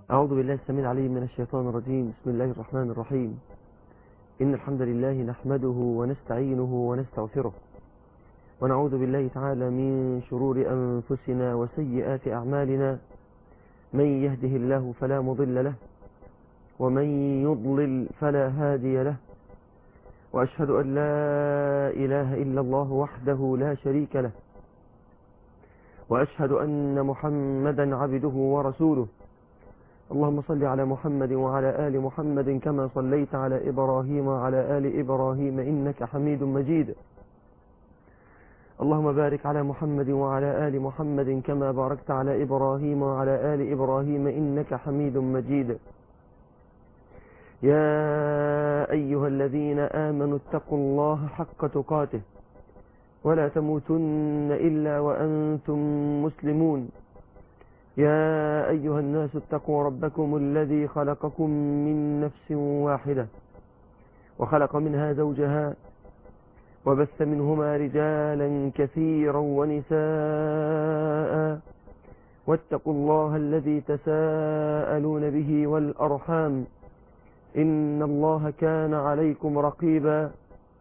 أعوذ بالله السميع العليم من الشيطان الرجيم بسم الله الرحمن الرحيم إن الحمد لله نحمده ونستعينه ونستغفره ونعوذ بالله تعالى من شرور أنفسنا وسيئات أعمالنا من يهده الله فلا مضل له ومن يضلل فلا هادي له وأشهد أن لا إله إلا الله وحده لا شريك له وأشهد أن محمدا عبده ورسوله اللهم صل على محمد وعلى آل محمد كما صليت على إبراهيم وعلى آل إبراهيم إنك حميد مجيد اللهم بارك على محمد وعلى آل محمد كما باركت على إبراهيم وعلى آل إبراهيم إنك حميد مجيد يا أيها الذين آمنوا اتقوا الله حق تقاته ولا تموتن إلا وأنتم مسلمون يا أيها الناس اتقوا ربكم الذي خلقكم من نفس واحدة وخلق منها زوجها وبث منهما رجالا كثيرا ونساء واتقوا الله الذي تساءلون به والأرحام إن الله كان عليكم رقيبا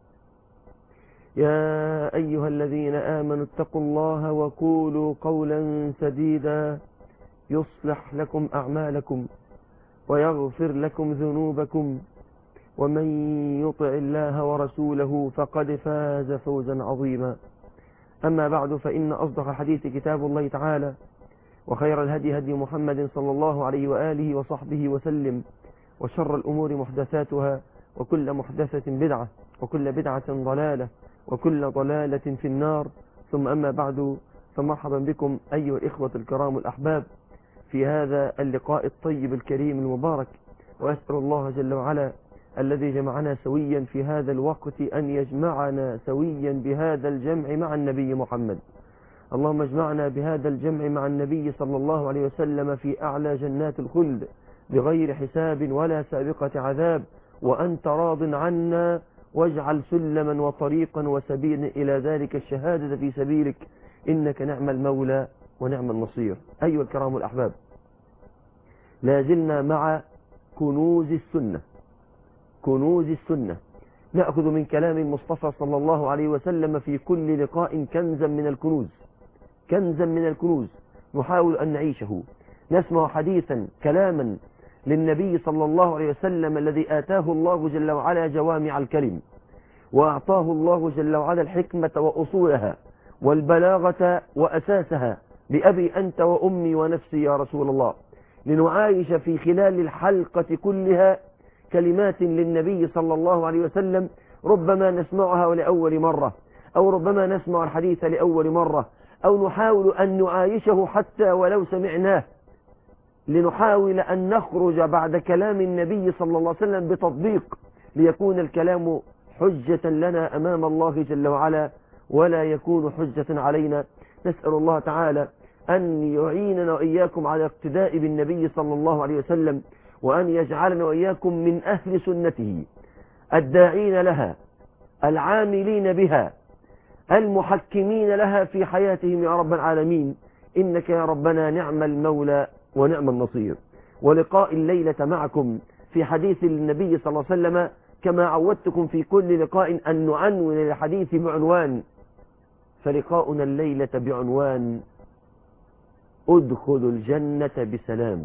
يا أيها الذين آمنوا اتقوا الله وقولوا قولا سديدا يصلح لكم أعمالكم ويغفر لكم ذنوبكم ومن يطع الله ورسوله فقد فاز فوزا عظيما أما بعد فإن أصدق الحديث كتاب الله تعالى وخير الهدي هدي محمد صلى الله عليه وآله وصحبه وسلم وشر الأمور محدثاتها وكل محدثة بدعة وكل بدعة ضلالة وكل ضلالة في النار ثم أما بعد فمرحبا بكم أيها الإخوة الكرام الأحباب في هذا اللقاء الطيب الكريم المبارك وأسأل الله جل وعلا الذي جمعنا سويا في هذا الوقت أن يجمعنا سويا بهذا الجمع مع النبي محمد اللهم اجمعنا بهذا الجمع مع النبي صلى الله عليه وسلم في أعلى جنات الخلد بغير حساب ولا سابقة عذاب وأنت راض عنا واجعل سلما وطريقا وسبيلا إلى ذلك الشهادة في سبيلك إنك نعم المولى ونعم النصير أيها الكرام الأحباب لا زلنا مع كنوز السنة كنوز السنة نأخذ من كلام المصطفى صلى الله عليه وسلم في كل لقاء كنزا من الكنوز كنزا من الكنوز نحاول أن نعيشه نسمع حديثا كلاما للنبي صلى الله عليه وسلم الذي آتاه الله جل وعلا جوامع الكلم وأعطاه الله جل وعلا الحكمة وأصولها والبلاغة وأساسها بأبي أنت وأمي ونفسي يا رسول الله لنعايش في خلال الحلقة كلها كلمات للنبي صلى الله عليه وسلم ربما نسمعها لأول مرة أو ربما نسمع الحديث لأول مرة أو نحاول أن نعايشه حتى ولو سمعناه لنحاول أن نخرج بعد كلام النبي صلى الله عليه وسلم بتطبيق ليكون الكلام حجة لنا أمام الله جل وعلا ولا يكون حجة علينا نسأل الله تعالى أن يعيننا وإياكم على اقتداء بالنبي صلى الله عليه وسلم وأن يجعلنا وإياكم من أهل سنته الداعين لها العاملين بها المحكمين لها في حياتهم يا رب العالمين إنك يا ربنا نعم المولى ونعم النصير ولقاء الليلة معكم في حديث النبي صلى الله عليه وسلم كما عودتكم في كل لقاء أن نعنون الحديث بعنوان فلقاؤنا الليلة بعنوان ادخل الجنة بسلام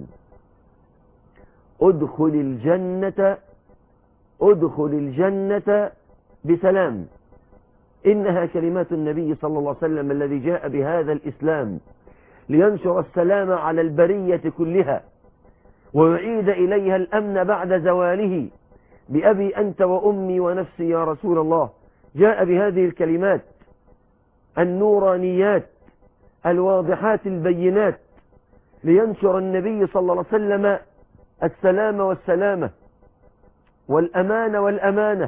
ادخل الجنة ادخل الجنة بسلام إنها كلمات النبي صلى الله عليه وسلم الذي جاء بهذا الإسلام لينشر السلام على البرية كلها ويعيد إليها الأمن بعد زواله بأبي أنت وأمي ونفسي يا رسول الله جاء بهذه الكلمات النورانيات الواضحات البينات لينشر النبي صلى الله عليه وسلم السلام والسلامة والأمان والأمانة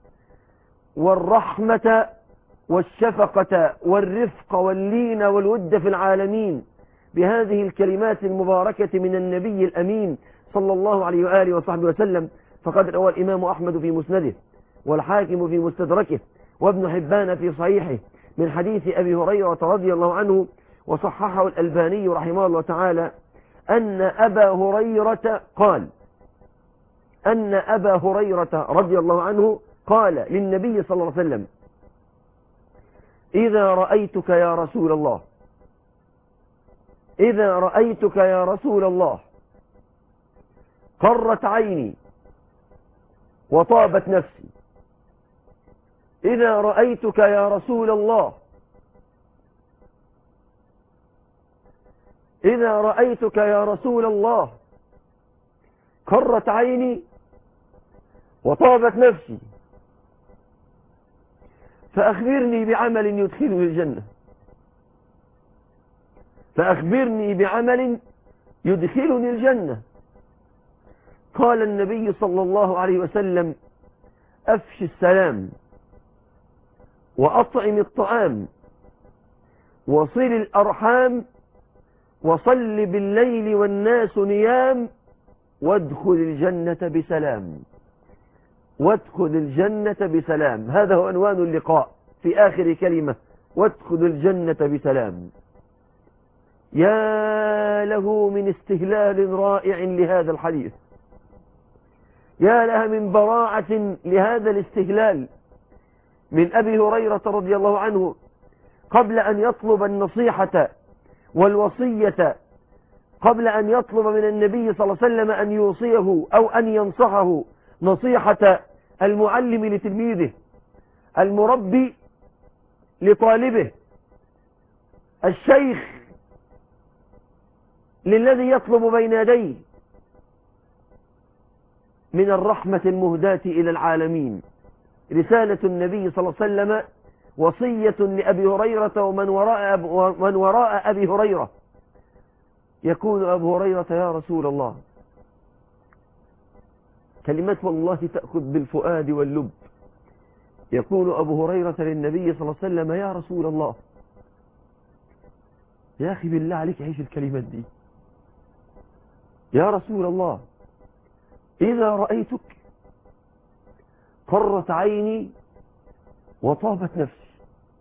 والرحمة والشفقة والرفق واللين والود في العالمين بهذه الكلمات المباركة من النبي الأمين صلى الله عليه وآله وصحبه وسلم فقد روى الإمام أحمد في مسنده والحاكم في مستدركه وابن حبان في صحيحه من حديث أبي هريرة رضي الله عنه وصححه الألباني رحمه الله تعالى أن أبا هريرة قال أن أبا هريرة رضي الله عنه قال للنبي صلى الله عليه وسلم إذا رأيتك يا رسول الله إذا رأيتك يا رسول الله قرت عيني وطابت نفسي إذا رأيتك يا رسول الله إذا رأيتك يا رسول الله قرت عيني وطابت نفسي فأخبرني بعمل يدخلني الجنة فأخبرني بعمل يدخلني الجنة قال النبي صلى الله عليه وسلم أفش السلام وأطعم الطعام وصل الأرحام وصل بالليل والناس نيام وادخل الجنة بسلام وادخل الجنة بسلام هذا هو عنوان اللقاء في آخر كلمة وادخل الجنة بسلام يا له من استهلال رائع لهذا الحديث يا لها من براعة لهذا الاستهلال من أبي هريرة رضي الله عنه قبل أن يطلب النصيحة والوصية قبل أن يطلب من النبي صلى الله عليه وسلم أن يوصيه أو أن ينصحه نصيحة المعلم لتلميذه المربي لطالبه الشيخ للذي يطلب بين يديه من الرحمة المهداة إلى العالمين رسالة النبي صلى الله عليه وسلم وصية لأبي هريرة ومن وراء, من وراء أبي هريرة يكون أبو هريرة يا رسول الله كلمات والله تأخذ بالفؤاد واللب يقول أبو هريرة للنبي صلى الله عليه وسلم يا رسول الله يا أخي بالله عليك عيش الكلمات دي يا رسول الله إذا رأيتك قرت عيني وطابت نفسي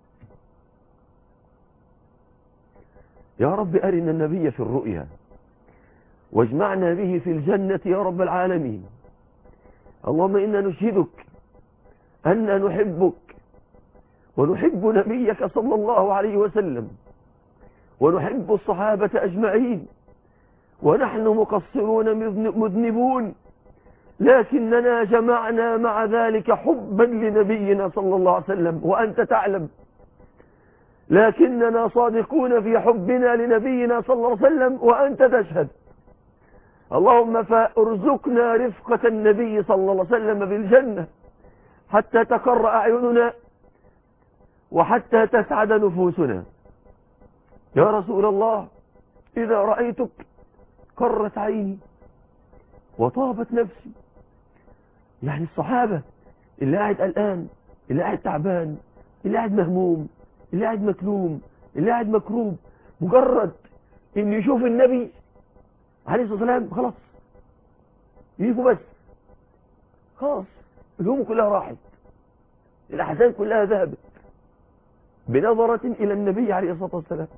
يا رب أرنا النبي في الرؤيا واجمعنا به في الجنة يا رب العالمين اللهم إنا نشهدك أن نحبك ونحب نبيك صلى الله عليه وسلم ونحب الصحابة أجمعين ونحن مقصرون مذنبون لكننا جمعنا مع ذلك حبا لنبينا صلى الله عليه وسلم وأنت تعلم لكننا صادقون في حبنا لنبينا صلى الله عليه وسلم وأنت تشهد اللهم فارزقنا رفقة النبي صلى الله عليه وسلم بالجنة حتى تقر أعيننا وحتى تسعد نفوسنا يا رسول الله إذا رأيتك قرت عيني وطابت نفسي يعني الصحابة اللي قاعد قلقان اللي قاعد تعبان اللي قاعد مهموم اللي قاعد مكلوم اللي قاعد مكروب مجرد ان يشوف النبي عليه الصلاة والسلام خلاص يجوا بس خلاص الهموم كلها راحت الأحزان كلها ذهبت بنظرة إلى النبي عليه الصلاة والسلام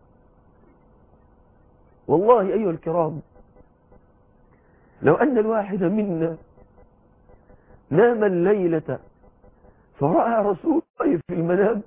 والله أيها الكرام لو أن الواحد منا نام الليلة فرأى رسول الله في المنام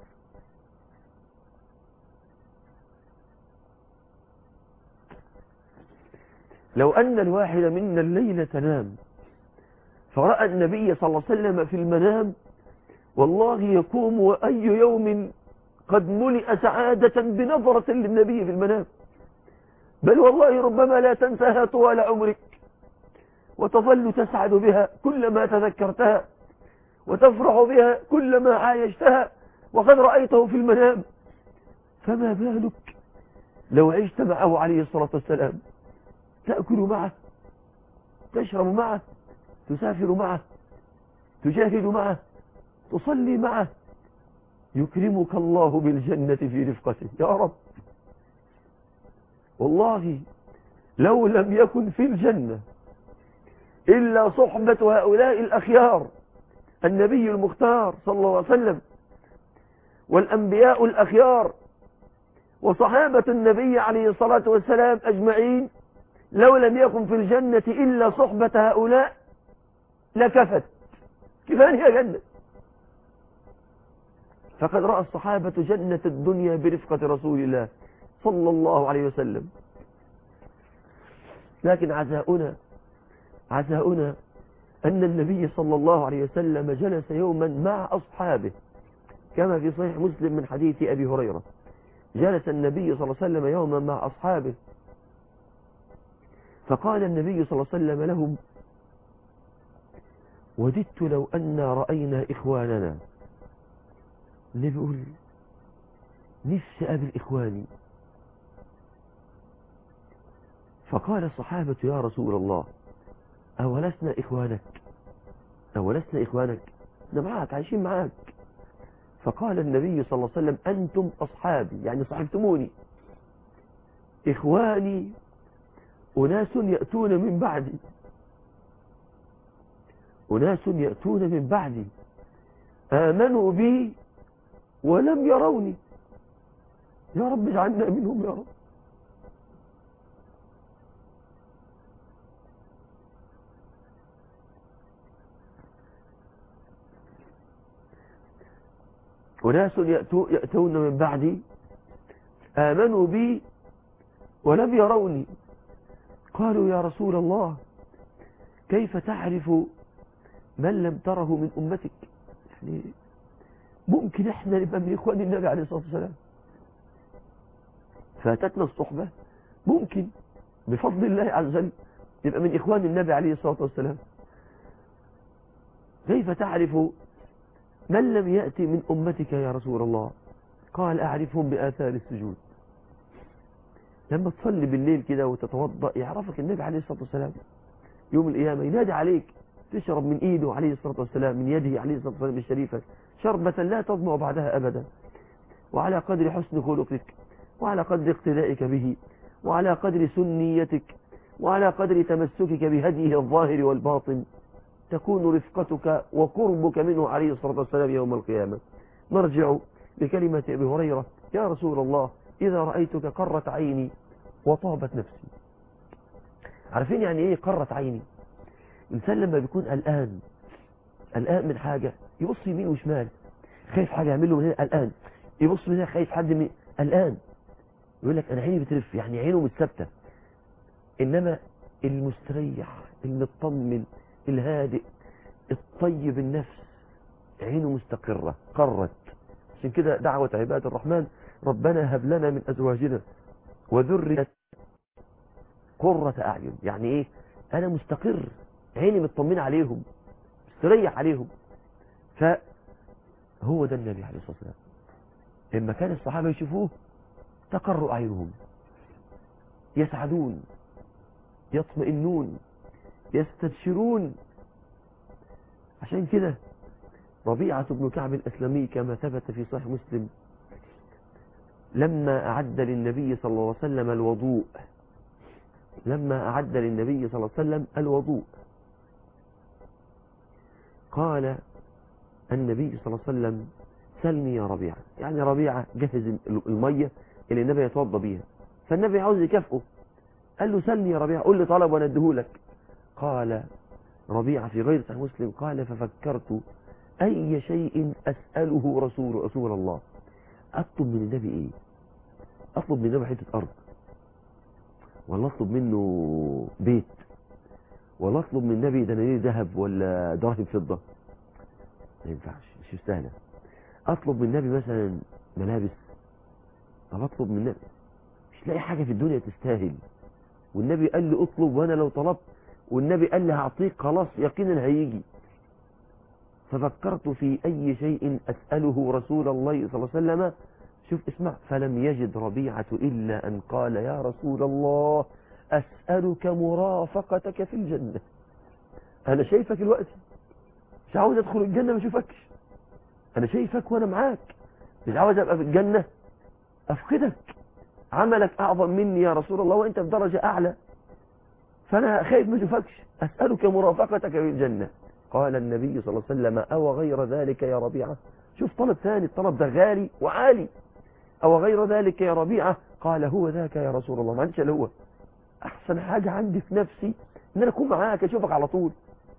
لو أن الواحد منا الليلة نام فرأى النبي صلى الله عليه وسلم في المنام والله يقوم وأي يوم قد ملئ سعادة بنظرة للنبي في المنام بل والله ربما لا تنساها طوال عمرك وتظل تسعد بها كلما تذكرتها وتفرح بها كلما عايشتها وقد رأيته في المنام فما بالك لو عشت معه عليه الصلاة والسلام تأكل معه تشرب معه تسافر معه تجاهد معه تصلي معه يكرمك الله بالجنة في رفقته يا رب والله لو لم يكن في الجنة إلا صحبة هؤلاء الأخيار النبي المختار صلى الله عليه وسلم والأنبياء الأخيار وصحابة النبي عليه الصلاة والسلام أجمعين لو لم يكن في الجنة إلا صحبة هؤلاء لكفت كفاية يا جنة فقد رأى الصحابة جنة الدنيا برفقة رسول الله صلى الله عليه وسلم لكن عزاؤنا عزاؤنا أن النبي صلى الله عليه وسلم جلس يوما مع أصحابه كما في صحيح مسلم من حديث أبي هريرة جلس النبي صلى الله عليه وسلم يوما مع أصحابه فقال النبي صلى الله عليه وسلم لهم وددت لو أن رأينا إخواننا النبي يقول نفسي أقابل إخواني فقال الصحابة يا رسول الله أولسنا إخوانك أولسنا إخوانك احنا معاك عايشين معاك فقال النبي صلى الله عليه وسلم أنتم أصحابي يعني صحبتموني إخواني أناس يأتون من بعدي أناس يأتون من بعدي آمنوا بي ولم يروني يا رب اجعلنا منهم يا رب وناس يأتون من بعدي آمنوا بي ولم يروني قالوا يا رسول الله كيف تعرف من لم تره من أمتك يعني ممكن احنا نبقى من إخوان النبي عليه الصلاة والسلام فاتتنا الصحبة ممكن بفضل الله عز وجل نبقى من إخوان النبي عليه الصلاة والسلام كيف تعرف من لم يأتي من أمتك يا رسول الله قال أعرفهم بآثار السجود لما تصلي بالليل كده وتتوضأ يعرفك النبي عليه الصلاة والسلام يوم القيامة ينادي عليك تشرب من إيده عليه الصلاة والسلام من يده عليه الصلاة والسلام الشريفة شربة لا تظمأ بعدها أبدا وعلى قدر حسن خلقك وعلى قدر اقتدائك به وعلى قدر سنيتك وعلى قدر تمسكك بهديه الظاهر والباطن تكون رفقتك وقربك منه عليه الصلاة والسلام يوم القيامة نرجع لكلمة أبي هريرة يا رسول الله إذا رأيتك قرت عيني وطابت نفسي عارفين يعني إيه قرت عيني الإنسان لما بيكون قلقان قلقان من حاجة يبص يمين وشمال خايف حاجة يعمل له من هنا قلقان يبص من هنا خايف حد من قلقان يقول لك أنا عيني بترف يعني عينه مش ثابته إنما المستريح المطمن الهادئ الطيب النفس عينه مستقرة قرت عشان كده دعوة عباد الرحمن ربنا هب لنا من أزواجنا وذرية قرة أعين يعني إيه أنا مستقر عيني مطمنة عليهم مستريح عليهم فهو ده النبي عليه الصلاة والسلام لما كان الصحابة يشوفوه تقر أعينهم يسعدون يطمئنون يستبشرون عشان كده ربيعة بن كعب الأسلمي كما ثبت في صحيح مسلم لما أعد للنبي صلى الله عليه وسلم الوضوء لما أعد للنبي صلى الله عليه وسلم الوضوء قال النبي صلى الله عليه وسلم سلني يا ربيعة يعني ربيعة جهز المية اللي النبي يتوضى بيها فالنبي عاوز يكافئه قال له سلني يا ربيعة قول لي طلب وانا اديهولك قال ربيعة في غير صحيح مسلم قال ففكرت أي شيء أسأله رسول رسول الله أطلب من النبي إيه أطلب من النبي حتة أرض ولا أطلب منه بيت ولا أطلب من النبي دنانير ذهب ولا دراهم فضة ما ينفعش مش مستاهلة أطلب من النبي مثلا ملابس طب أطلب من النبي مش لاقي حاجة في الدنيا تستاهل والنبي قال لي اطلب وأنا لو طلبت والنبي قال لي هعطيك خلاص يقينا هيجي ففكرت في أي شيء أسأله رسول الله صلى الله عليه وسلم شوف اسمع فلم يجد ربيعة إلا أن قال يا رسول الله أسألك مرافقتك في الجنة أنا شايفك الوقت مش عاوز أدخل الجنة ما أشوفكش أنا شايفك وأنا معاك مش عاوز أبقى في الجنة أفقدك عملك أعظم مني يا رسول الله وأنت في درجة أعلى فأنا خايف ما أشوفكش أسألك مرافقتك في الجنة قال النبي صلى الله عليه وسلم أو غير ذلك يا ربيعة شوف طلب ثاني الطلب ده غالي وعالي أو غير ذلك يا ربيعة قال هو ذاك يا رسول الله ما عندش إلا هو احسن حاجة عندي في نفسي ان انا اكون معاك اشوفك على طول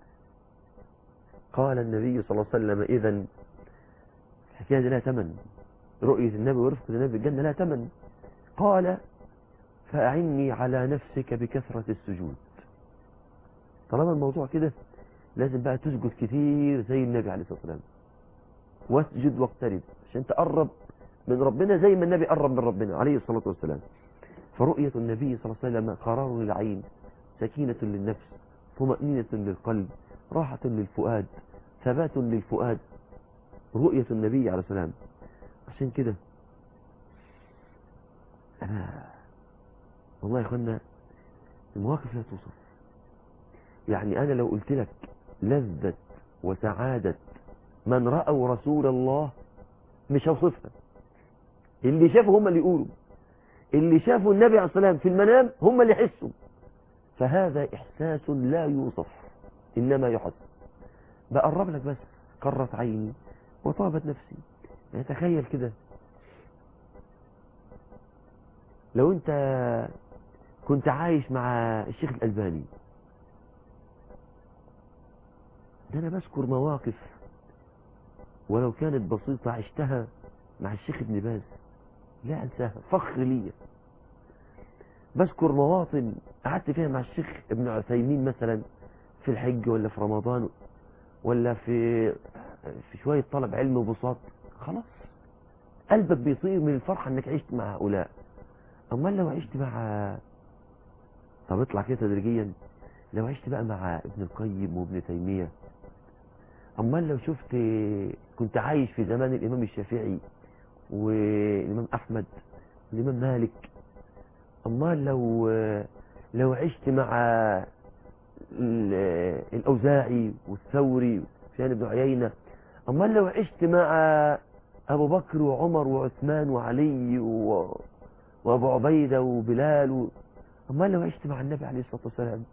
قال النبي صلى الله عليه وسلم اذا الحكاية دي لها ثمن رؤية النبي ورفقة النبي في الجنة لها ثمن قال فأعني على نفسك بكثرة السجود طالما الموضوع كده لازم بقى تسجد كتير زي النبي عليه الصلاة والسلام واسجد واقترب عشان تقرب من ربنا زي ما النبي قرب من ربنا عليه الصلاة والسلام فرؤية النبي صلى الله عليه وسلم قرار للعين سكينة للنفس طمأنينة للقلب راحة للفؤاد ثبات للفؤاد رؤية النبي عليه السلام عشان كده أنا والله يا أخوانا المواقف لا توصف يعني أنا لو قلت لك لذة وسعادة من رأوا رسول الله مش هوصفها اللي شافوا هم اللي يقولوا اللي شافوا النبي عليه الصلاة والسلام في المنام هم اللي يحسوا فهذا إحساس لا يوصف إنما يحس بقرب لك بس قرت عيني وطابت نفسي يعني تخيل كده لو انت كنت عايش مع الشيخ الألباني ده أنا بذكر مواقف ولو كانت بسيطة عشتها مع الشيخ ابن باز لا أنساها فخر لي بذكر مواطن قعدت فيها مع الشيخ ابن عثيمين مثلا في الحج ولا في رمضان ولا في في شوية طلب علم وبساط خلاص قلبك بيطير من الفرحة انك عشت مع هؤلاء امال لو عشت مع طب اطلع كده تدريجيا لو عشت بقى مع ابن القيم وابن تيمية امال لو شفت كنت عايش في زمان الامام الشافعي والامام احمد والامام مالك امال لو لو عشت مع الاوزاعي والثوري وسفيان بن عيينه امال لو عشت مع ابو بكر وعمر وعثمان وعلي و... وابو عبيده وبلال و... امال لو عشت مع النبي عليه الصلاه والسلام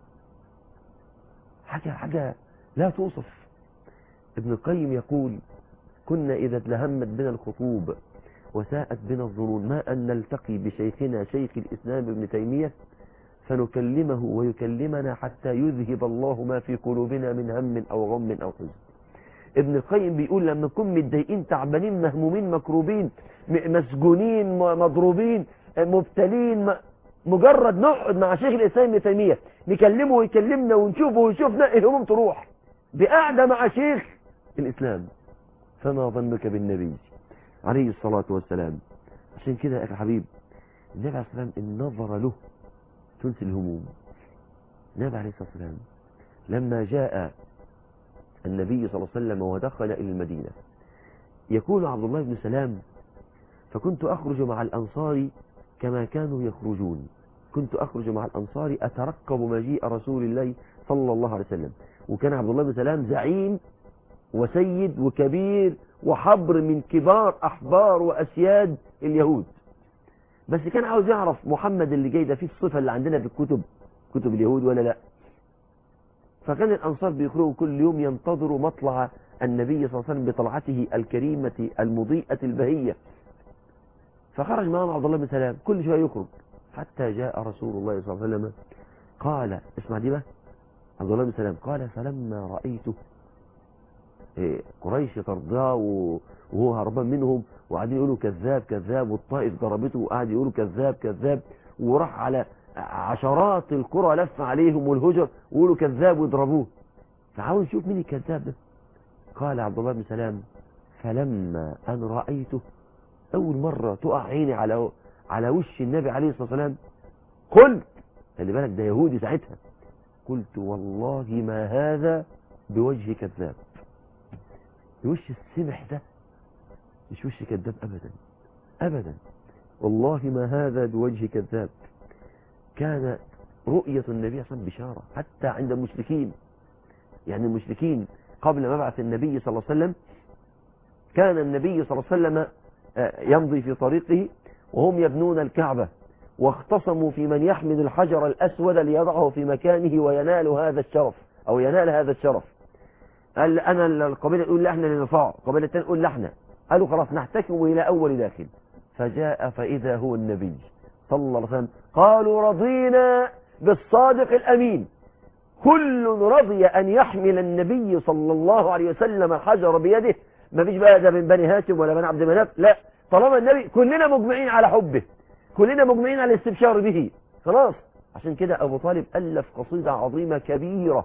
حاجه حاجه لا توصف ابن القيم يقول كنا إذا اتلهمت بنا الخطوب وساءت بنا الظنون ما أن نلتقي بشيخنا شيخ الإسلام ابن تيمية فنكلمه ويكلمنا حتى يذهب الله ما في قلوبنا من هم أو غم أو حزن ابن القيم بيقول لما نكون متضايقين تعبانين مهمومين مكروبين مسجونين مضروبين مبتلين مجرد نقعد مع شيخ الإسلام ابن تيمية نكلمه ويكلمنا ونشوفه ويشوفنا الهموم تروح بقعدة مع شيخ الإسلام فما ظنك بالنبي عليه الصلاة والسلام عشان كده يا أخي الحبيب النبي عليه الصلاة والسلام النظر له تنسي الهموم النبي عليه الصلاة والسلام لما جاء النبي صلى الله عليه وسلم ودخل إلى المدينة يقول عبد الله بن سلام فكنت أخرج مع الأنصار كما كانوا يخرجون كنت أخرج مع الأنصار أترقب مجيء رسول الله صلى الله عليه وسلم وكان عبد الله بن سلام زعيم وسيد وكبير وحبر من كبار أحبار وأسياد اليهود بس كان عاوز يعرف محمد اللي جاي ده فيه الصفة اللي عندنا في الكتب كتب اليهود ولا لا فكان الأنصار بيقرأوا كل يوم ينتظروا مطلع النبي صلى الله عليه وسلم بطلعته الكريمة المضيئة البهية فخرج معهم عبد الله بن سلام كل شوية يخرج حتى جاء رسول الله صلى الله عليه وسلم قال اسمع دي بقى عبد الله بن سلام قال فلما رأيته قريش طرداه وهو هربان منهم وقاعدين يقولوا كذاب كذاب والطائف ضربته وقعد يقولوا كذاب كذاب وراح على عشرات القرى لف عليهم والهجر ويقولوا كذاب ويضربوه فعاوز نشوف مين الكذاب ده قال عبد الله بن سلام فلما ان رايته اول مره تقع عيني على على وش النبي عليه الصلاه والسلام قلت خلي بالك ده يهودي ساعتها قلت والله ما هذا بوجه كذاب الوش السمح ده مش وش كذاب ابدا ابدا والله ما هذا بوجه كذاب كان رؤية النبي صلى الله عليه وسلم بشارة حتى عند المشركين يعني المشركين قبل مبعث النبي صلى الله عليه وسلم كان النبي صلى الله عليه وسلم يمضي في طريقه وهم يبنون الكعبة واختصموا في من يحمل الحجر الأسود ليضعه في مكانه وينال هذا الشرف أو ينال هذا الشرف قال أنا القبيلة تقول لا احنا اللي نرفعه القبيلة الثانية تقول لا احنا قالوا خلاص نحتكم إلى أول داخل فجاء فإذا هو النبي صلى الله عليه وسلم قالوا رضينا بالصادق الأمين كل رضي أن يحمل النبي صلى الله عليه وسلم الحجر بيده ما فيش بقى ده من بني هاشم ولا بني عبد مناف لا طالما النبي كلنا مجمعين على حبه كلنا مجمعين على الاستبشار به خلاص عشان كده أبو طالب ألف قصيدة عظيمة كبيرة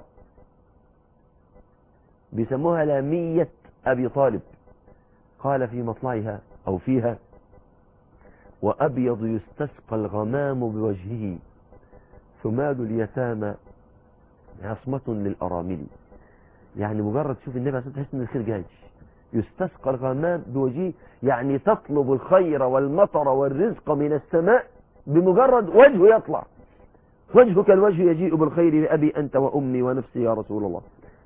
بيسموها لامية أبي طالب قال في مطلعها أو فيها وأبيض يستسقى الغمام بوجهه ثمال اليتامى عصمة للأرامل يعني مجرد تشوف النبي عليه الصلاة تحس ان الخير جاي يستسقى الغمام بوجهه يعني تطلب الخير والمطر والرزق من السماء بمجرد وجهه يطلع وجهك الوجه يجيء بالخير لأبي أنت وأمي ونفسي يا رسول الله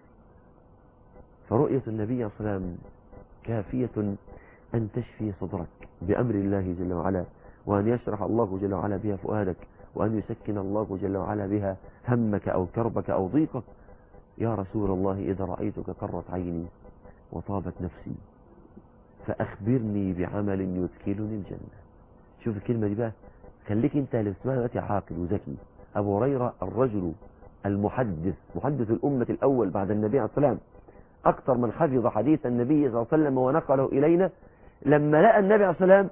فرؤية النبي صلى الله عليه وسلم كافية أن تشفي صدرك بأمر الله جل وعلا وأن يشرح الله جل وعلا بها فؤادك وأن يسكن الله جل وعلا بها همك أو كربك أو ضيقك يا رسول الله إذا رأيتك قرت عيني وطابت نفسي فأخبرني بعمل يدخلني الجنة شوف الكلمة دي بقى خليك انت اللي بتسمعها دلوقتي عاقل وذكي أبو هريرة الرجل المحدث محدث الأمة الأول بعد النبي عليه الصلاة والسلام أكثر من حفظ حديث النبي صلى الله عليه وسلم ونقله إلينا لما لقى النبي عليه الصلاة والسلام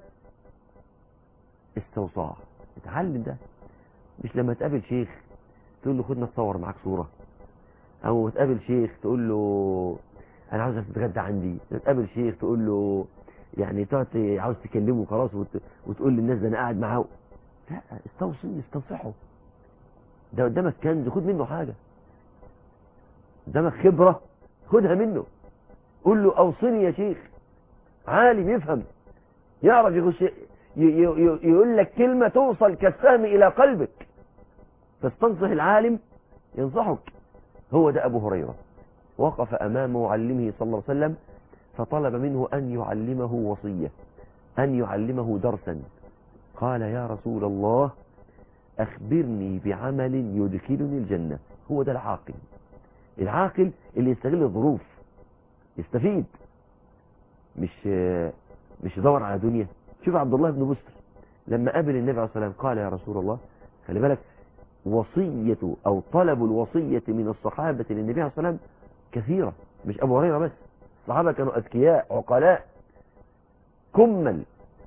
استوصاه اتعلم ده مش لما تقابل شيخ تقول له خدنا تصور معاك صورة او تقابل شيخ تقول له انا عاوزك تتغدى عندي تقابل شيخ تقول له يعني تقعد عاوز تكلمه خلاص وت... وتقول للناس ده انا قاعد معاه لا استوصي استنصحه ده قدامك كنز خد منه حاجة قدامك خبرة خدها منه قول له اوصني يا شيخ عالم يفهم يعرف يخش يقول لك كلمة توصل كالسهم إلى قلبك تستنصح العالم ينصحك هو ده أبو هريرة وقف أمام معلمه صلى الله عليه وسلم فطلب منه أن يعلمه وصية أن يعلمه درسا قال يا رسول الله أخبرني بعمل يدخلني الجنة هو ده العاقل العاقل اللي يستغل الظروف يستفيد مش مش يدور على دنيا شوف عبد الله بن بسر لما قابل النبي عليه الصلاة والسلام قال يا رسول الله خلي بالك وصية أو طلب الوصية من الصحابة للنبي عليه الصلاة والسلام كثيرة مش أبو هريرة بس الصحابة كانوا أذكياء عقلاء كمل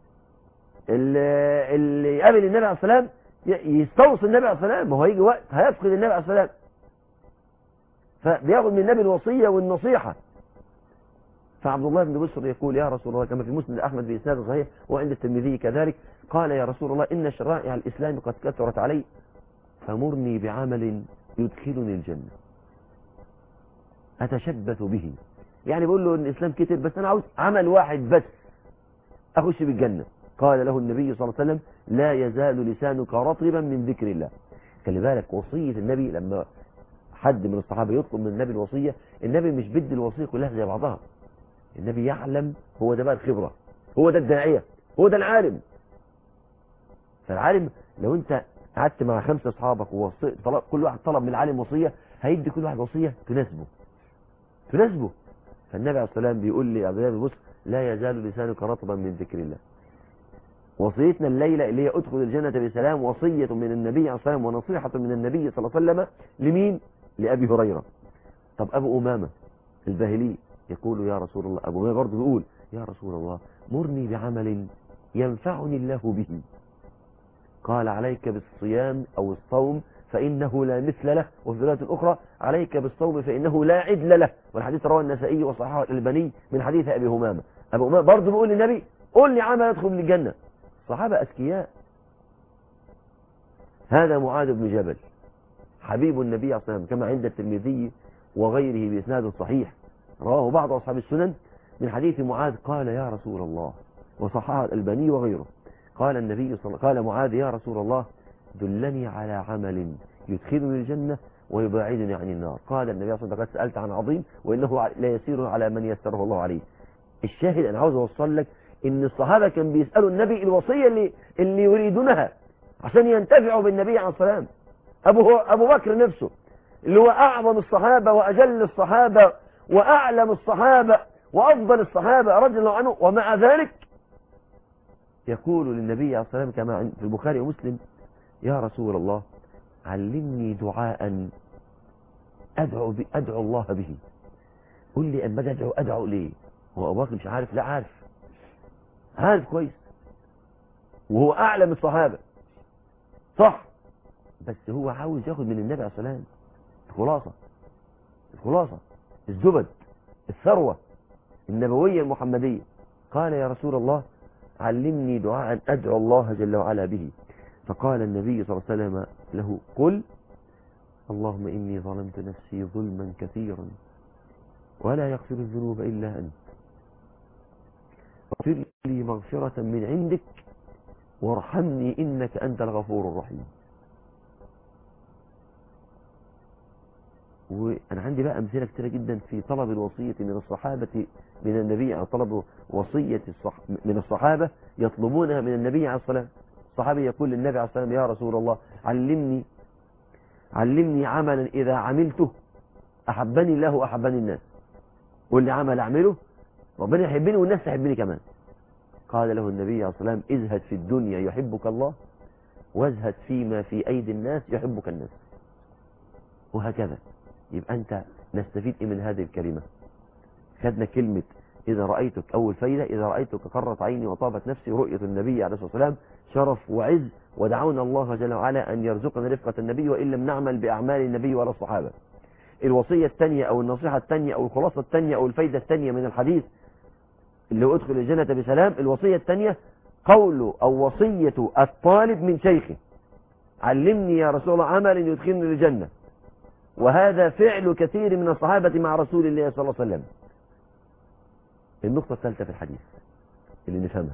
اللي, اللي يقابل النبي عليه الصلاة والسلام يستوصي النبي عليه الصلاة والسلام ما هو هيجي وقت هيفقد النبي عليه الصلاة والسلام فبياخد من النبي الوصية والنصيحة فعبد الله بن بسر يقول يا رسول الله كما في مسند أحمد بإسناد صحيح وعند الترمذي كذلك قال يا رسول الله إن شرائع الإسلام قد كثرت علي فمرني بعمل يدخلني الجنة أتشبث به يعني بقول له إن الإسلام كتير بس أنا عاوز عمل واحد بس أخش بالجنة قال له النبي صلى الله عليه وسلم لا يزال لسانك رطبا من ذكر الله خلي بالك وصية النبي لما حد من الصحابة يطلب من النبي الوصية النبي مش بدي الوصية كلها زي بعضها النبي يعلم هو ده بقى الخبرة هو ده الداعية هو ده العالم فالعالم لو انت قعدت مع خمسة اصحابك ووصي طلب كل واحد طلب من العالم وصية هيدي كل واحد وصية تناسبه تناسبه فالنبي عليه الصلاة والسلام بيقول لي عبد الله بن بصر لا يزال لسانك رطبا من ذكر الله وصيتنا الليلة اللي هي ادخل الجنة بسلام وصية من النبي عليه الصلاة والسلام ونصيحة من النبي صلى الله عليه وسلم لمين لأبي هريرة طب أبو أمامة الباهلي يقول يا رسول الله أبو أمامة برضه بيقول يا رسول الله مرني بعمل ينفعني الله به قال عليك بالصيام أو الصوم فإنه لا مثل له وفي رواية أخرى عليك بالصوم فإنه لا عدل له والحديث رواه النسائي وصححه الألباني من حديث أبي همامة أبو أمامة برضه بيقول للنبي قل لي عمل يدخل للجنة الصحابة أذكياء هذا معاذ بن جبل حبيب النبي صلى الله عليه وسلم كما عند الترمذي وغيره بإسناد صحيح رواه بعض أصحاب السنن من حديث معاذ قال يا رسول الله وصححه الألباني وغيره قال النبي صلى قال معاذ يا رسول الله دلني على عمل يدخلني الجنة ويباعدني عن النار قال النبي صلى الله عليه وسلم سألت عن عظيم وإنه لا يسير على من يسره الله عليه الشاهد أنا عاوز أوصل لك إن الصحابة كان بيسألوا النبي الوصية اللي, اللي يريدونها عشان ينتفعوا بالنبي عليه الصلاة والسلام أبو, أبو بكر نفسه اللي هو أعظم الصحابة وأجل الصحابة وأعلم الصحابة وأفضل الصحابة رضي الله عنه ومع ذلك يقول للنبي عليه الصلاة والسلام كما في البخاري ومسلم يا رسول الله علمني دعاء أدعو, أدعو الله به قل لي أما أدعو أدعو ليه هو أبو بكر مش عارف لا عارف عارف كويس وهو أعلم الصحابة صح بس هو عاوز ياخد من النبي عليه الصلاة والسلام الخلاصة الخلاصة الزبد الثروة النبوية المحمدية قال يا رسول الله علمني دعاء أدعو الله جل وعلا به فقال النبي صلى الله عليه وسلم له قل اللهم إني ظلمت نفسي ظلما كثيرا ولا يغفر الذنوب إلا أنت اغفر لي مغفرة من عندك وارحمني إنك أنت الغفور الرحيم وأنا عندي بقى أمثلة كثيرة جدا في طلب الوصية من الصحابة من النبي أو طلب وصية الصح من الصحابة يطلبونها من النبي عليه الصلاة الصحابي يقول للنبي عليه الصلاة يا رسول الله علمني علمني عملا إذا عملته أحبني الله وأحبني الناس قل لي عمل أعمله ربنا يحبني والناس تحبني كمان قال له النبي عليه الصلاة والسلام ازهد في الدنيا يحبك الله وازهد فيما في أيدي الناس يحبك الناس وهكذا يبقى أنت نستفيد إيه من هذه الكلمة خدنا كلمة إذا رأيتك أول فايدة إذا رأيتك قرت عيني وطابت نفسي رؤية النبي عليه الصلاة والسلام شرف وعز ودعونا الله جل وعلا أن يرزقنا رفقة النبي وإن لم نعمل بأعمال النبي ولا الصحابة الوصية الثانية أو النصيحة الثانية أو الخلاصة الثانية أو الفايدة الثانية من الحديث اللي هو ادخل الجنة بسلام الوصية الثانية قول أو وصية الطالب من شيخه علمني يا رسول الله عملا يدخلني الجنة وهذا فعل كثير من الصحابة مع رسول الله صلى الله عليه وسلم النقطة الثالثة في الحديث اللي نفهمها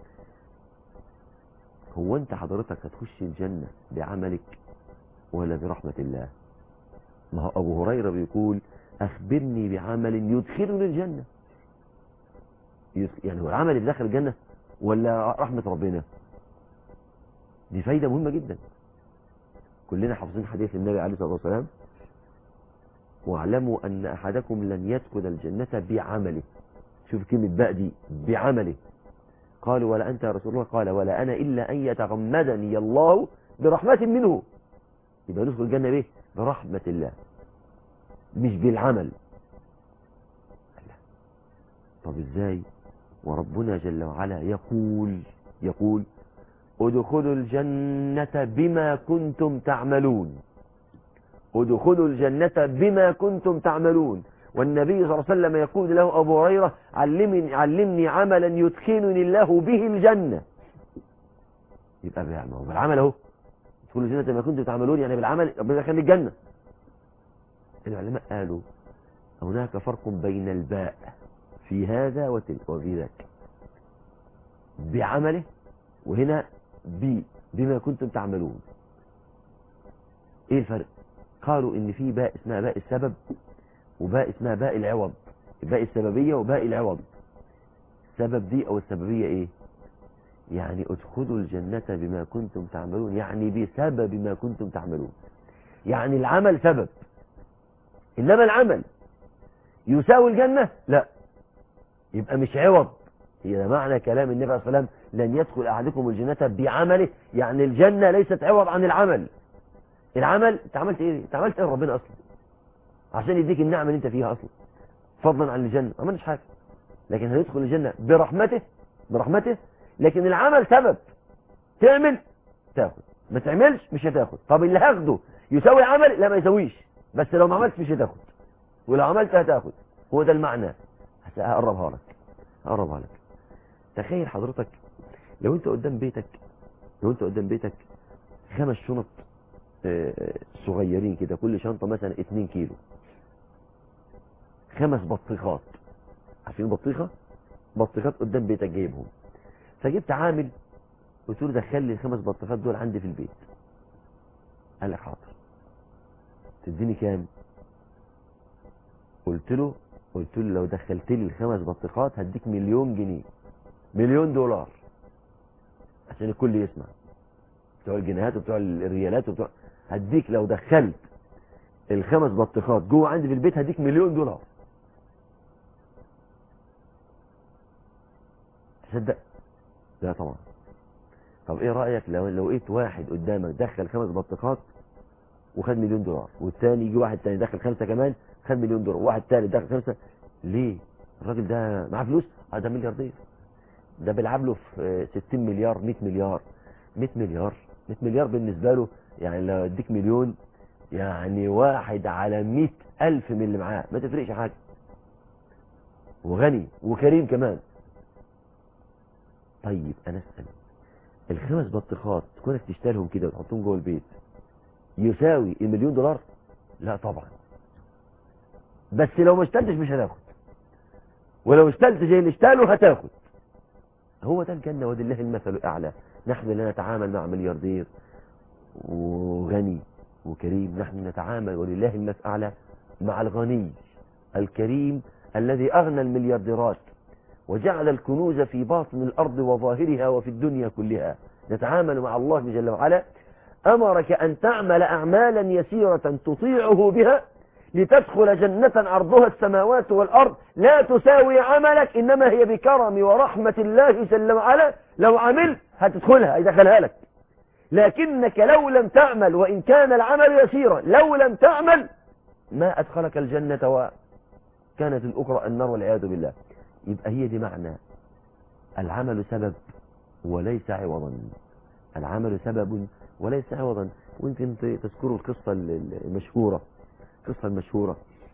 هو انت حضرتك هتخش الجنة بعملك ولا برحمة الله ما هو ابو هريرة بيقول اخبرني بعمل يدخلني الجنة يعني هو العمل اللي داخل الجنة ولا رحمة ربنا دي فايدة مهمة جدا كلنا حافظين حديث النبي عليه الصلاة والسلام واعلموا أن أحدكم لن يدخل الجنة بعمله شوف كلمة باء دي بعمله قالوا ولا أنت يا رسول الله قال ولا أنا إلا أن يتغمدني الله برحمة منه يبقى ندخل الجنة بيه برحمة الله مش بالعمل طب ازاي وربنا جل وعلا يقول يقول ادخلوا الجنة بما كنتم تعملون ادخلوا الجنة بما كنتم تعملون والنبي صلى الله عليه وسلم يقول له أبو هريرة علمني, علمني عملا يدخلني الله به الجنة يبقى بالعمل اهو ادخلوا الجنة بما كنتم تعملون يعني بالعمل ربنا يدخلني الجنة العلماء قالوا هناك فرق بين الباء في هذا وتلك وفي ذاك بعمله وهنا بي بما كنتم تعملون ايه الفرق قالوا ان في باء اسمها باء السبب وباء اسمها باء العوض باء السببية وباء العوض السبب دي او السببية ايه يعني ادخلوا الجنة بما كنتم تعملون يعني بسبب ما كنتم تعملون يعني العمل سبب انما العمل يساوي الجنة لا يبقى مش عوض هي معنى كلام النبي عليه الصلاة والسلام لن يدخل أحدكم الجنة بعمله يعني الجنة ليست عوض عن العمل العمل انت عملت ايه انت عملت ايه ربنا اصلا عشان يديك النعمة اللي انت فيها اصلا فضلا عن الجنة ما عملش حاجة لكن هندخل الجنة برحمته برحمته لكن العمل سبب تعمل تاخد ما تعملش مش هتاخد طب اللي هاخده يساوي العمل لا ما يساويش بس لو ما عملتش مش هتاخد ولو عملت هتاخد هو ده المعنى هقربها لك هقربها لك تخيل حضرتك لو انت قدام بيتك لو انت قدام بيتك خمس شنط صغيرين كده كل شنطة مثلا 2 كيلو خمس بطيخات عارفين بطيخة بطيخات قدام بيتك جايبهم فجبت عامل قلت له دخل لي الخمس بطيخات دول عندي في البيت قال لي حاضر تديني كام قلت له قلت له لو دخلت لي الخمس بطيخات هديك مليون جنيه مليون دولار عشان الكل يسمع بتوع الجنيهات وبتوع الريالات وبتوع هديك لو دخلت الخمس بطيخات جوه عندي في البيت هديك مليون دولار تصدق لا طبعا طب ايه رأيك لو لو لقيت واحد قدامك دخل خمس بطيخات وخد مليون دولار والتاني يجي واحد تاني دخل خمسة كمان خد مليون دولار وواحد تالت دخل خمسة ليه الراجل ده معاه فلوس اه ده ملياردير ده بيلعب له في 60 مليار 100 مليار 100 مليار 100 مليار بالنسبة له يعني لو اديك مليون يعني واحد على 100 ألف من اللي معاه ما تفرقش حاجة وغني وكريم كمان طيب أنا أسأل الخمس بطيخات كونك تشتريهم كده وتحطهم جوه البيت يساوي المليون دولار لا طبعا بس لو ما اشتلتش مش هتاخد ولو اشتلت زي اللي اشتاله هتاخد هو ده الجنة ولله المثل الأعلى نحن لا نتعامل مع ملياردير وغني وكريم نحن نتعامل ولله المثل الأعلى مع الغني الكريم الذي أغنى المليارديرات وجعل الكنوز في باطن الأرض وظاهرها وفي الدنيا كلها نتعامل مع الله جل وعلا أمرك أن تعمل أعمالا يسيرة تطيعه بها لتدخل جنة عرضها السماوات والأرض لا تساوي عملك إنما هي بكرم ورحمة الله جل وعلا لو عملت هتدخلها يدخلها لك لكنك لو لم تعمل وإن كان العمل يسيرا لو لم تعمل ما أدخلك الجنة وكانت الأخرى النار والعياذ بالله يبقى هي دي معنى العمل سبب وليس عوضا العمل سبب وليس عوضا ويمكن تذكروا القصة المشهورة القصة المشهورة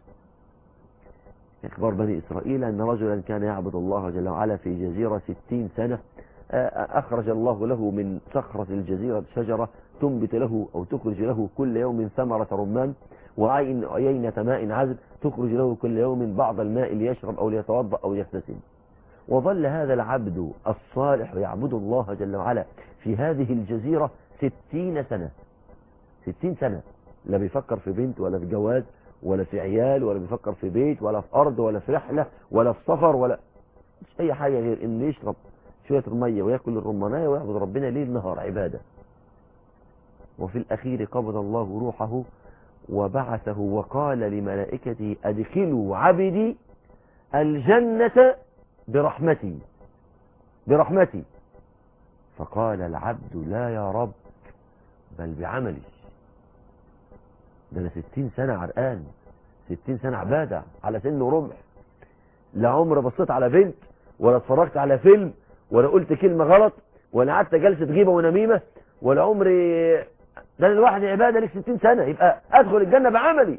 إخبار بني إسرائيل أن رجلا كان يعبد الله جل وعلا في جزيرة ستين سنة أخرج الله له من صخرة الجزيرة شجرة تنبت له أو تخرج له كل يوم ثمرة رمان وعين عيينة ماء عذب تخرج له كل يوم بعض الماء ليشرب أو ليتوضأ أو يغتسل وظل هذا العبد الصالح يعبد الله جل وعلا في هذه الجزيرة ستين سنة ستين سنة لا بيفكر في بنت ولا في جواز ولا في عيال ولا بيفكر في بيت ولا في أرض ولا في رحلة ولا في سفر ولا مش أي حاجة غير إنه يشرب شوية المية ويأكل الرمانية ويعبد ربنا ليل نهار عبادة وفي الأخير قبض الله روحه وبعثه وقال لملائكته أدخلوا عبدي الجنة برحمتي برحمتي فقال العبد لا يا رب بل بعملي ده انا ستين سنة عرقان ستين سنة عبادة على سن وربع لا عمر بصيت على بنت ولا اتفرجت على فيلم ولا قلت كلمة غلط ولا قعدت جلسة غيبة ونميمة ولا عمري ده الواحد عبادة لك ستين سنة يبقى ادخل الجنة بعملي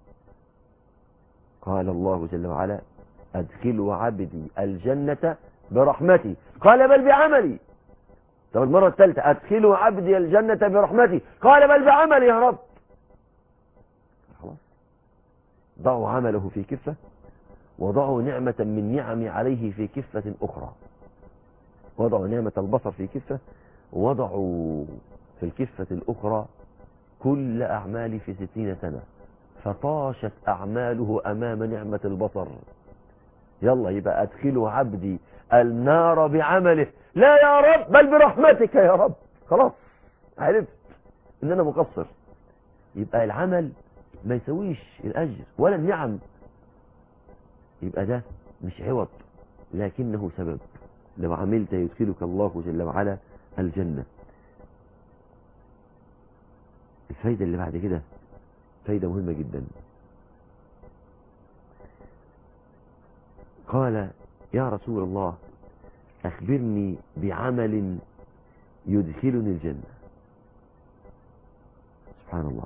قال الله جل وعلا ادخلوا عبدي الجنة برحمتي قال بل بعملي طب المرة الثالثة ادخلوا عبدي الجنة برحمتي قال بل بعملي يا رب خلاص ضعوا عمله في كفة وضعوا نعمة من نعم عليه في كفة أخرى وضعوا نعمة البصر في كفة وضعوا في الكفة الأخرى كل أعمالي في ستين سنة فطاشت أعماله أمام نعمة البصر يلا يبقى أدخلوا عبدي النار بعمله لا يا رب بل برحمتك يا رب خلاص عرفت ان انا مقصر يبقى العمل ما يسويش الاجر ولا النعم يبقى ده مش عوض لكنه سبب لو عملت يدخلك الله جل وعلا الجنة الفايدة اللي بعد كده فايدة مهمة جدا قال يا رسول الله أخبرني بعمل يدخلني الجنة سبحان الله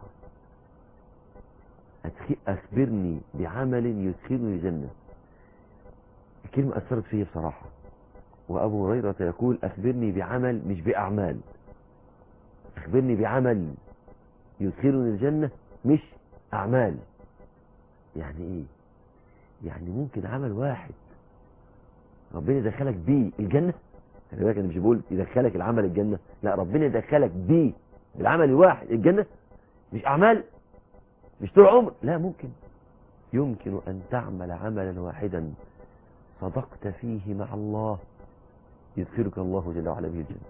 أخبرني بعمل يدخلني الجنة الكلمة أثرت فيه بصراحة وأبو هريرة يقول أخبرني بعمل مش بأعمال أخبرني بعمل يدخلني الجنة مش أعمال يعني إيه يعني ممكن عمل واحد ربنا يدخلك بيه الجنة خلي بالك انا مش بقول يدخلك العمل الجنة لا ربنا يدخلك بيه بالعمل الواحد الجنة مش اعمال مش طول عمر لا ممكن يمكن ان تعمل عملا واحدا صدقت فيه مع الله يدخلك الله جل وعلا به الجنة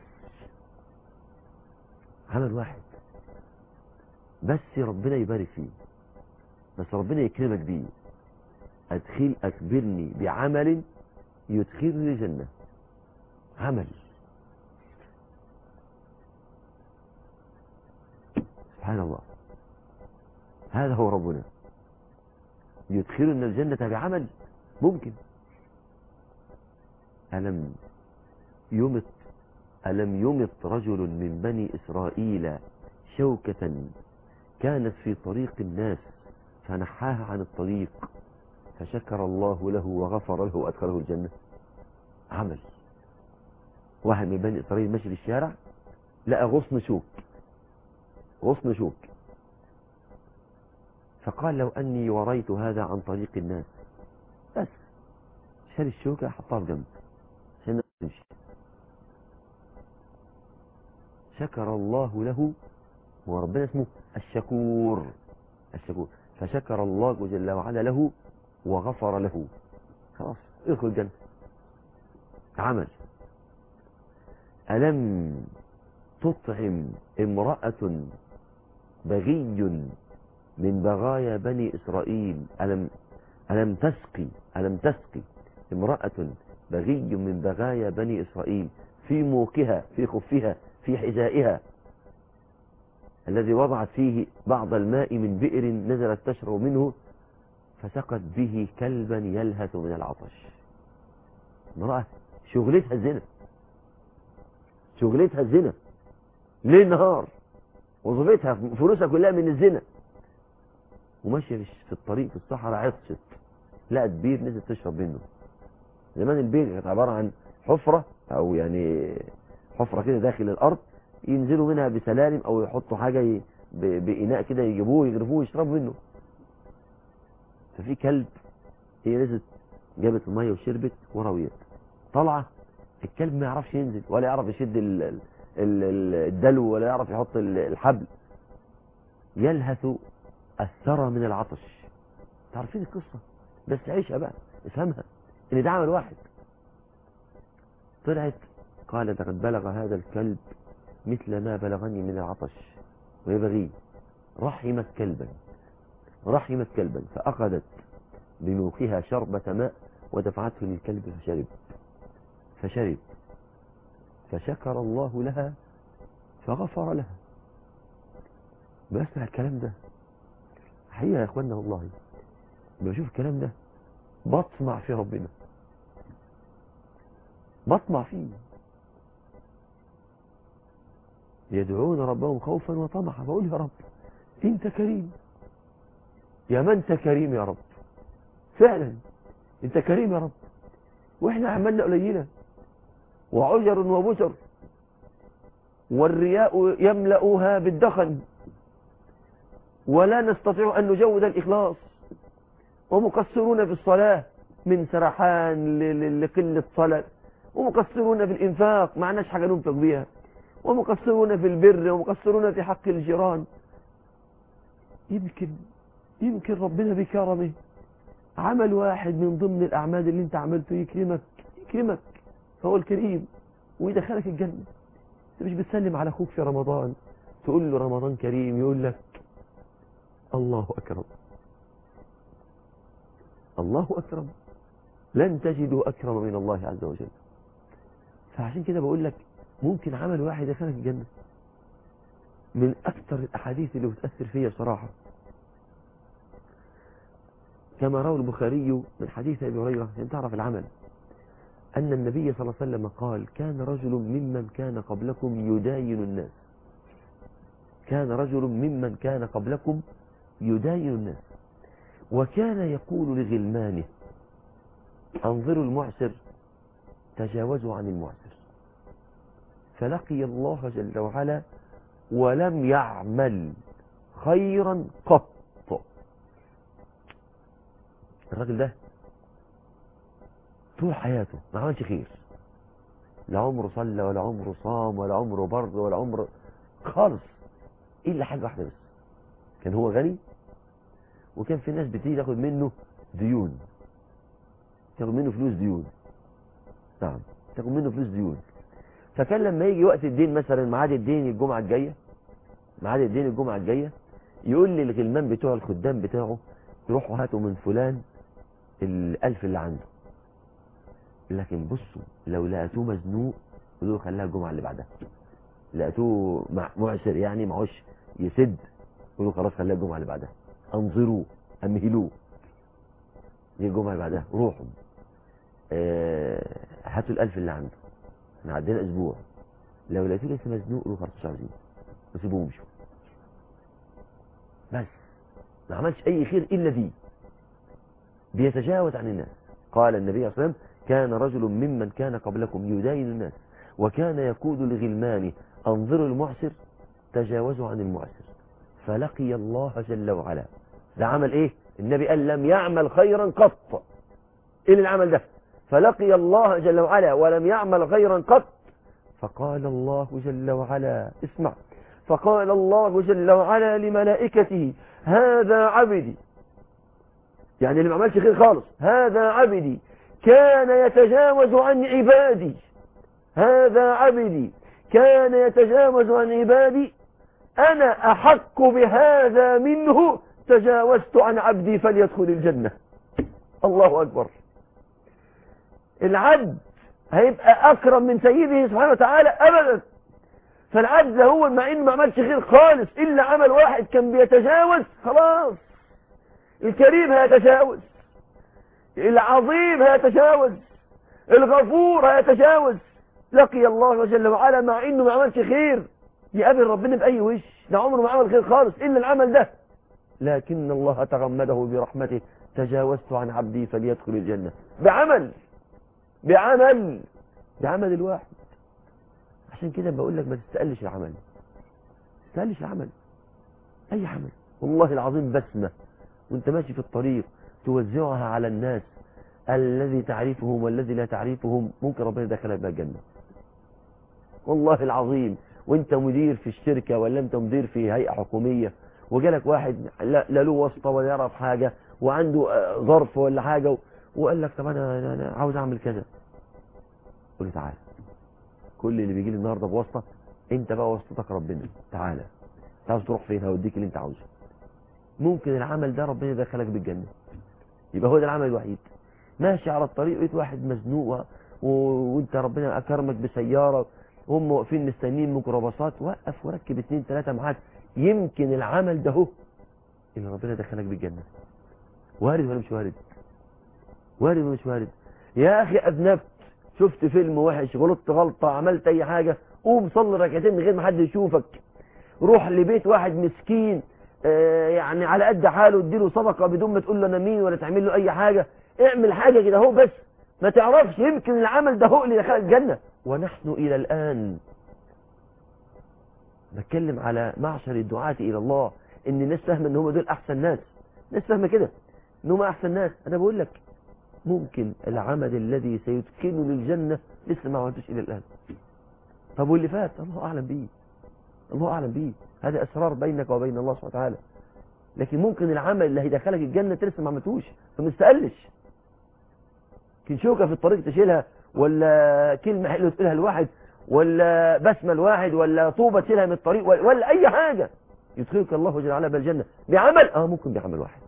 عمل واحد بس ربنا يبارك فيه بس ربنا يكرمك بيه أدخل أكبرني بعمل يدخلني الجنة عمل سبحان الله هذا هو ربنا يدخلنا الجنة بعمل ممكن ألم يمط ألم يمط رجل من بني إسرائيل شوكة كانت في طريق الناس فنحاها عن الطريق فشكر الله له وغفر له وأدخله الجنة عمل واحد من بني إسرائيل ماشي في الشارع لقى غصن شوك غصن شوك فقال لو أني وريت هذا عن طريق الناس بس شال الشوكة حطها في جنب عشان تمشي شكر الله له وربنا اسمه الشكور الشكور فشكر الله جل وعلا له وغفر له خلاص ادخل الجنة عمل ألم تطعم امرأة بغي من بغايا بني إسرائيل ألم, ألم تسقي ألم تسقي امرأة بغي من بغايا بني إسرائيل في موكها في خفها في حذائها الذي وضعت فيه بعض الماء من بئر نزلت تشرب منه فسقت به كلبا يلهث من العطش امرأة شغلتها الزنا شغلتها الزنا ليل نهار وظيفتها فلوسها كلها من الزنا وماشية في الطريق في الصحراء عطشت لقت بير نزلت تشرب منه زمان البير كانت عبارة عن حفرة او يعني حفرة كده داخل الارض ينزلوا منها بسلالم او يحطوا حاجة بإناء كده يجيبوه يغرفوه يشربوا منه ففي كلب هي نزلت جابت المية وشربت ورويت طلعة الكلب ما يعرفش ينزل ولا يعرف يشد الدلو ولا يعرف يحط الحبل يلهث الثرى من العطش تعرفين القصة بس عيشها بقى افهمها ان ده عمل واحد طلعت قالت قد بلغ هذا الكلب مثل ما بلغني من العطش ويبغي رحمت كلبا رحمت كلبا فأخذت بموقها شربة ماء ودفعته للكلب فشرب فشرب فشكر الله لها فغفر لها بسمع الكلام ده حقيقة يا اخوانا والله بشوف الكلام ده بطمع في ربنا بطمع فيه يدعون ربهم خوفا وطمعا بقول يا رب انت كريم يا من انت كريم يا رب فعلا انت كريم يا رب واحنا عملنا قليلة وعجر وبشر والرياء يملأها بالدخن ولا نستطيع أن نجود الإخلاص ومقصرون في الصلاة من سرحان لقلة صلاة ومقصرون في الإنفاق معناش حاجة ننفق بيها ومقصرون في البر ومقصرون في حق الجيران يمكن يمكن ربنا بكرمه عمل واحد من ضمن الأعمال اللي انت عملته يكرمك يكرمك فهو الكريم ويدخلك الجنة انت مش بتسلم على أخوك في رمضان تقول له رمضان كريم يقول لك الله أكرم الله أكرم لن تجدوا أكرم من الله عز وجل فعشان كده بقول لك ممكن عمل واحد يدخلك الجنة من أكثر الأحاديث اللي بتأثر فيها صراحة كما روى البخاري من حديث أبي هريرة أن تعرف العمل أن النبي صلى الله عليه وسلم قال كان رجل ممن كان قبلكم يداين الناس كان رجل ممن كان قبلكم يداين الناس وكان يقول لغلمانه انظروا المعسر تجاوزوا عن المعسر فلقي الله جل وعلا ولم يعمل خيرا قط الراجل ده طول حياته ما عملش خير لا عمره صلى ولا عمره صام ولا عمره برد ولا عمره خالص الا حاجه واحده بس كان هو غني وكان في ناس بتيجي تاخد منه ديون تاخد منه فلوس ديون نعم تاخد منه فلوس ديون فكان لما يجي وقت الدين مثلا ميعاد الدين الجمعه الجايه ميعاد الدين الجمعه الجايه يقول لي الغلمان بتوع الخدام بتاعه روحوا هاتوا من فلان الألف اللي عنده لكن بصوا لو لقيتوه مزنوق قولوا خليها الجمعة اللي بعدها لقيتوه معسر يعني معهوش يسد يقولوا خلاص خليها الجمعة اللي بعدها انظروا امهلوه دي الجمعة اللي بعدها روحوا آه هاتوا الألف اللي عنده احنا عدينا أسبوع لو لقيتوه لسه مزنوق قولوا خلاص مش عاوزين وسيبوه ومشوا بس ما عملش أي خير إلا دي بيتجاوز عن الناس قال النبي صلى الله عليه وسلم كان رجل ممن كان قبلكم يداين الناس وكان يقود لغلمانه انظروا المعسر تجاوزوا عن المعسر فلقي الله جل وعلا ده عمل ايه النبي قال لم يعمل خيرا قط ايه اللي العمل ده فلقي الله جل وعلا ولم يعمل خيرا قط فقال الله جل وعلا اسمع فقال الله جل وعلا لملائكته هذا عبدي يعني اللي ما عملش خير خالص هذا عبدي كان يتجاوز عن عبادي هذا عبدي كان يتجاوز عن عبادي أنا أحق بهذا منه تجاوزت عن عبدي فليدخل الجنة الله أكبر العبد هيبقى أكرم من سيده سبحانه وتعالى أبدا فالعبد هو مع إنه ما عملش خير خالص إلا عمل واحد كان بيتجاوز خلاص الكريم هيتجاوز العظيم هيتجاوز الغفور هيتجاوز لقي الله جل وعلا مع انه ما عملش خير يقابل ربنا باي وش ده عمره ما عمل خير خالص الا العمل ده لكن الله تغمده برحمته تجاوزت عن عبدي فليدخل الجنة بعمل بعمل بعمل الواحد عشان كده بقول لك ما تستقلش العمل تستقلش العمل اي عمل والله العظيم بسمة وانت ماشي في الطريق توزعها على الناس الذي تعرفهم والذي لا تعرفهم ممكن ربنا يدخلك بقى الجنة والله العظيم وانت مدير في الشركة ولا انت مدير في هيئة حكومية وجالك واحد لا لا له واسطة ولا يعرف حاجة وعنده آه، ظرف ولا حاجة وقال لك طب انا انا أنا عاوز اعمل كذا قول له تعالى كل اللي بيجي لي النهارده بواسطة انت بقى واسطتك ربنا تعالى انت عاوز تروح فين هوديك اللي انت عاوزه ممكن العمل ده ربنا يدخلك بالجنة يبقى هو ده العمل الوحيد ماشي على الطريق لقيت واحد مزنوق و... و... وانت ربنا اكرمك بسيارة وهم واقفين مستنيين ميكروباصات وقف وركب اتنين تلاتة معاك يمكن العمل ده هو اللي ربنا دخلك بالجنة وارد ولا مش وارد وارد ولا مش وارد يا اخي اذنبت شفت فيلم وحش غلطت غلطة عملت اي حاجة قوم صلي ركعتين من غير ما حد يشوفك روح لبيت واحد مسكين آه، يعني على قد حاله اديله صدقة بدون ما تقول له انا مين ولا تعمل له اي حاجة اعمل حاجة كده هو بس ما تعرفش يمكن العمل ده هو اللي دخلك الجنة ونحن الى الان بتكلم على معشر الدعاة الى الله ان الناس فاهمة ان هم دول احسن ناس الناس فاهمة كده ان هم احسن ناس انا بقول لك ممكن العمل الذي سيدخله للجنة لسه ما عملتوش الى الان طب واللي فات الله اعلم بيه الله اعلم بيه هذا اسرار بينك وبين الله سبحانه وتعالى لكن ممكن العمل اللي هيدخلك الجنة انت لسه ما عملتوش فما تستقلش يمكن شوكة في الطريق تشيلها ولا كلمة حلوة تقولها لواحد ولا بسمة لواحد ولا طوبة تشيلها من الطريق ولا, ولا أي حاجة يدخلك الله جل وعلا بالجنة بعمل اه ممكن بعمل واحد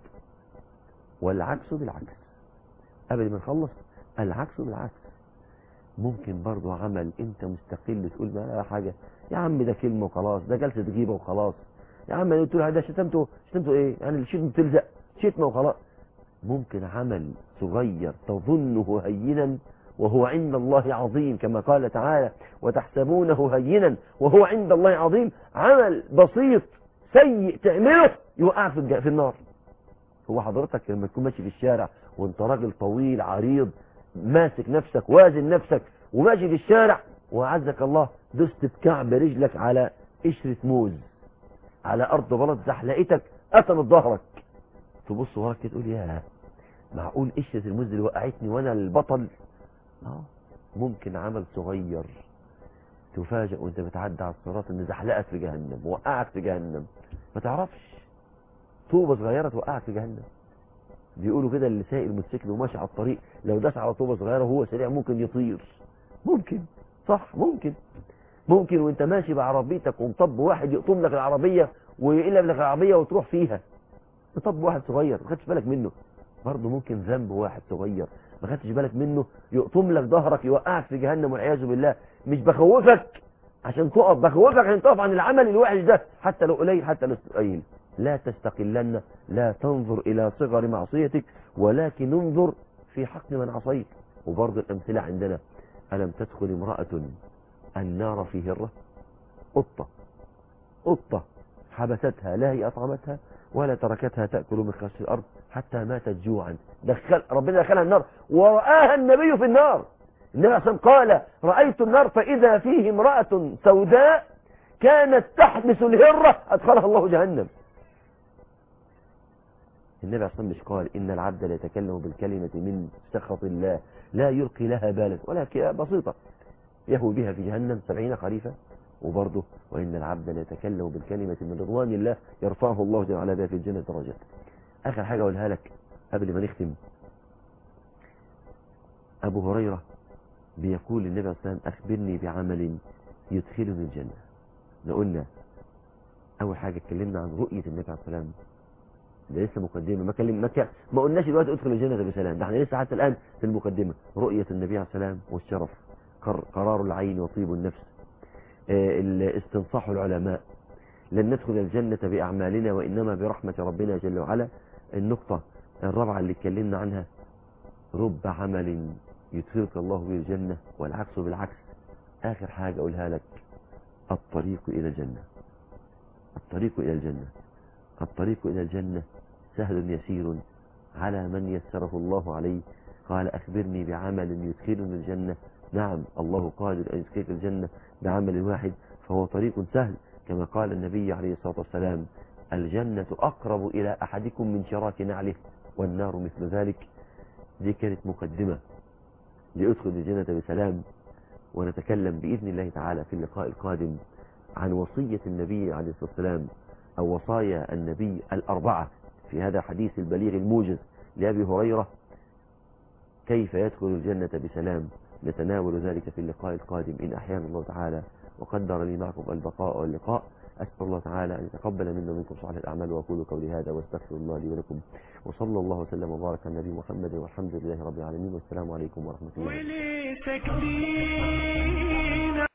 والعكس بالعكس قبل ما نخلص العكس بالعكس ممكن برضو عمل انت مستقل تقول ما لا حاجة يا عم ده كلمة وخلاص ده جلسة غيبة وخلاص يا عم قلت له ده شتمته شتمته ايه يعني الشتم تلزق شتمه وخلاص ممكن عمل صغير تظنه هينا وهو عند الله عظيم كما قال تعالى وتحسبونه هينا وهو عند الله عظيم عمل بسيط سيء تعمله يوقعك في الج- في النار هو حضرتك لما تكون ماشي في الشارع وانت راجل طويل عريض ماسك نفسك وازن نفسك وماشي في الشارع وعزك الله دست بكعب رجلك على قشرة موز على ارض بلد زحلقتك قتلت ظهرك تبص وراك كده تقول يا معقول قشرة الموز اللي وقعتني وانا البطل اه ممكن عمل صغير تفاجئ وانت بتعدي على الصراط ان زحلقك في جهنم وقعك في جهنم ما تعرفش طوبة صغيرة توقعك في جهنم بيقولوا كده اللي سايق الموتوسيكل وماشي على الطريق لو داس على طوبة صغيرة وهو سريع ممكن يطير ممكن صح ممكن ممكن وانت ماشي بعربيتك ومطب واحد يقطم لك العربية ويقلب لك العربية وتروح فيها مطب واحد صغير ما خدتش بالك منه برضه ممكن ذنب واحد صغير ما خدتش بالك منه يقطم لك ظهرك يوقعك في جهنم والعياذ بالله مش بخوفك عشان تقف بخوفك عشان تقف عن العمل الوحش ده حتى لو قليل حتى لو قليل لا تستقلن لا تنظر إلى صغر معصيتك ولكن انظر في حق من عصيت وبرضه الأمثلة عندنا ألم تدخل امرأة النار في هرة قطة قطة حبستها لا هي أطعمتها ولا تركتها تأكل من خشي الأرض حتى ماتت جوعا دخل ربنا دخلها النار ورآها النبي في النار النبي عليه قال رأيت النار فإذا فيه امرأة سوداء كانت تحبس الهرة أدخلها الله جهنم النبي عليه مش قال إن العبد لا يتكلم بالكلمة من سخط الله لا يلقي لها بالا ولكن بسيطة يهوي بها في جهنم سبعين خريفة وبرضه وإن العبد لا يتكلم بالكلمة من رضوان الله يرفعه الله جل وعلا بها في الجنة درجات آخر حاجة أقولها لك قبل ما نختم أبو هريرة بيقول للنبي عليه الصلاة والسلام أخبرني بعمل يدخلني الجنة قلنا أول حاجة اتكلمنا عن رؤية النبي عليه الصلاة والسلام ده لسه مقدمة ما كلم ما, ك... ما قلناش دلوقتي ادخل الجنة بسلام ده احنا لسه حتى الآن في المقدمة رؤية النبي عليه السلام والشرف قر... قرار العين وطيب النفس اه استنصاح العلماء لن ندخل الجنة بأعمالنا وإنما برحمة ربنا جل وعلا النقطة الرابعة اللي اتكلمنا عنها رب عمل يدخلك الله به الجنة والعكس بالعكس آخر حاجة أقولها لك الطريق إلى الجنة الطريق إلى الجنة الطريق إلى الجنة سهل يسير على من يسره الله عليه قال أخبرني بعمل يدخلني الجنة نعم الله قادر أن يدخلك الجنة بعمل واحد فهو طريق سهل كما قال النبي عليه الصلاة والسلام الجنة أقرب إلى أحدكم من شراك نعله والنار مثل ذلك دي كانت مقدمة لأدخل الجنة بسلام ونتكلم بإذن الله تعالى في اللقاء القادم عن وصية النبي عليه الصلاة والسلام أو وصايا النبي الأربعة في هذا حديث البليغ الموجز لأبي هريرة كيف يدخل الجنة بسلام نتناول ذلك في اللقاء القادم إن أحيانا الله تعالى وقدر لي معكم البقاء واللقاء أسأل الله تعالى أن يتقبل منا ومنكم صالح الأعمال وأقول قولي هذا واستغفر الله لي ولكم وصلى الله وسلم وبارك على النبي محمد والحمد لله رب العالمين والسلام عليكم ورحمة الله وليس كتير